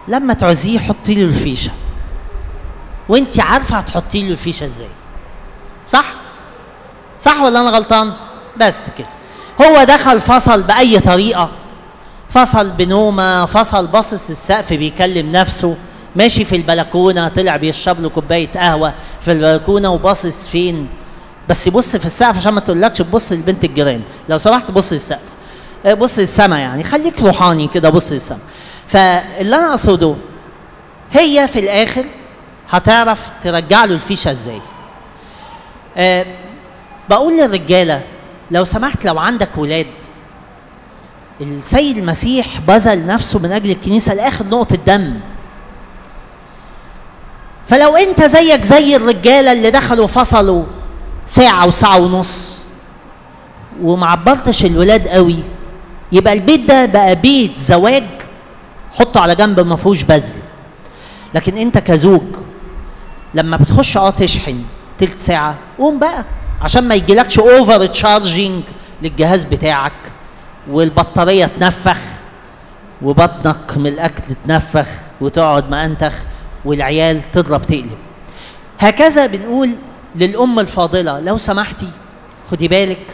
لما تعوزيه حطي له الفيشه وانت عارفه هتحطي له الفيشه ازاي صح صح ولا انا غلطان بس كده هو دخل فصل باي طريقه فصل بنومه فصل باصص السقف بيكلم نفسه ماشي في البلكونه طلع بيشرب له كوبايه قهوه في البلكونه وباصص فين بس يبص في السقف عشان ما تقولكش تبص لبنت الجيران لو سمحت بص للسقف آه، بص للسما يعني خليك روحاني كده بص للسما فاللي انا اقصده هي في الاخر هتعرف ترجع له الفيشه ازاي أه بقول للرجاله لو سمحت لو عندك ولاد السيد المسيح بذل نفسه من اجل الكنيسه لاخر نقطه دم فلو انت زيك زي الرجاله اللي دخلوا فصلوا ساعه وساعه ونص ومعبرتش الولاد قوي يبقى البيت ده بقى بيت زواج حطه على جنب ما فيهوش بذل لكن انت كزوج لما بتخش اه تشحن تلت ساعه قوم بقى عشان ما يجيلكش اوفر تشارجنج للجهاز بتاعك والبطاريه تنفخ وبطنك من الاكل تنفخ وتقعد مأنتخ والعيال تضرب تقلب هكذا بنقول للأم الفاضلة لو سمحتي خدي بالك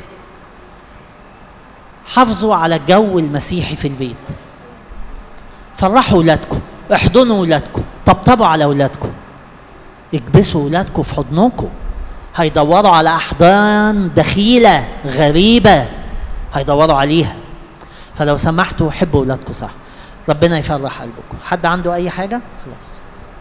حافظوا على الجو المسيحي في البيت فرحوا ولادكم احضنوا ولادكم طبطبوا على ولادكم اكبسوا ولادكم في حضنكم هيدوروا على احضان دخيله غريبه هيدوروا عليها فلو سمحتوا حبوا ولادكم صح ربنا يفرح قلبكم حد عنده اي حاجه خلاص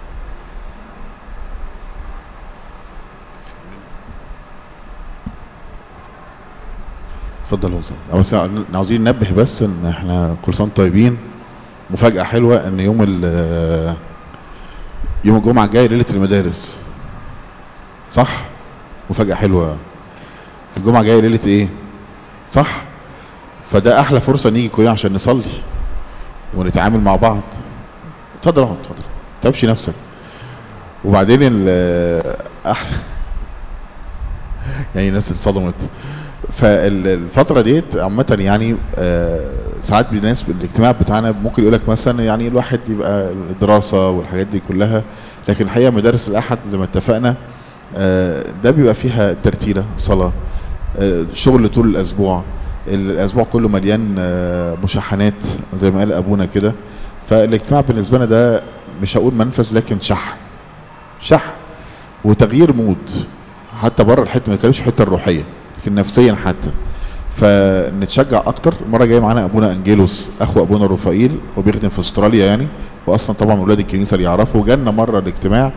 اتفضل يا استاذ بس عاوزين ننبه بس ان احنا كل سنه وانتم طيبين مفاجاه حلوه ان يوم ال يوم الجمعه الجاي ليله المدارس صح مفاجاه حلوه الجمعه الجايه ليله ايه صح فده احلى فرصه نيجي كلنا عشان نصلي ونتعامل مع بعض اتفضل اقعد اتفضل تبش نفسك وبعدين ال احلى يعني الناس اتصدمت فالفتره ديت عامه يعني آه، ساعات الناس الاجتماع بتاعنا ممكن يقول لك مثلا يعني الواحد يبقى الدراسه والحاجات دي كلها لكن الحقيقه مدارس الاحد زي ما اتفقنا آه، ده بيبقى فيها ترتيله صلاه آه، شغل طول الاسبوع الاسبوع كله مليان آه، مشاحنات زي ما قال ابونا كده فالاجتماع بالنسبه لنا ده مش هقول منفذ لكن شحن شحن وتغيير مود حتى بره الحته ما نتكلمش في الحته الروحيه لكن نفسيا حتى فنتشجع اكتر المره الجايه معانا ابونا انجيلوس اخو ابونا رفائيل وبيخدم في استراليا يعني واصلا طبعا اولاد الكنيسه اللي يعرفوا جالنا مره الاجتماع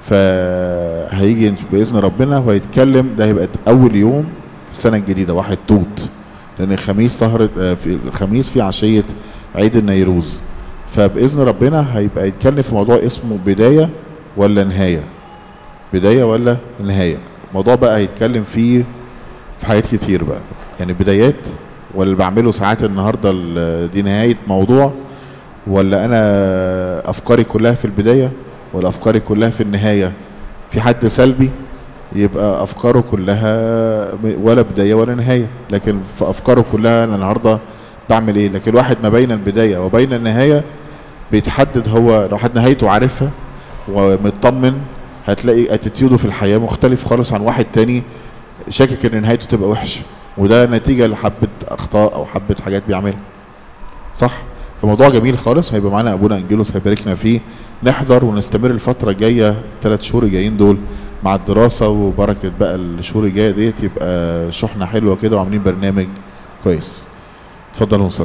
فهيجي باذن ربنا وهيتكلم ده هيبقى اول يوم في السنه الجديده واحد توت لان الخميس سهره آه، في الخميس في عشيه عيد النيروز فباذن ربنا هيبقى يتكلم في موضوع اسمه بدايه ولا نهايه بدايه ولا نهايه الموضوع بقى هيتكلم فيه في حاجات كتير بقى يعني بدايات ولا اللي بعمله ساعات النهارده ال- دي نهايه موضوع ولا انا افكاري كلها في البدايه ولا افكاري كلها في النهايه في حد سلبي يبقى افكاره كلها م- ولا بدايه ولا نهايه لكن في افكاره كلها انا النهارده بعمل ايه لكن الواحد ما بين البدايه وبين النهايه بيتحدد هو لو حد نهايته عارفها ومطمن هتلاقي اتيتيوده في الحياه مختلف خالص عن واحد تاني شاكك ان نهايته تبقى وحشه وده نتيجه لحبه اخطاء او حبه حاجات بيعملها صح فموضوع جميل خالص هيبقى معانا ابونا انجيلوس هيباركنا فيه نحضر ونستمر الفتره الجايه ثلاث شهور الجايين دول مع الدراسه وبركه بقى الشهور الجايه ديت يبقى شحنه حلوه كده وعاملين برنامج كويس اتفضلوا نصلي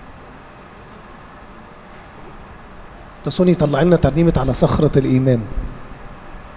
تصوني طلع لنا ترنيمة على صخرة الإيمان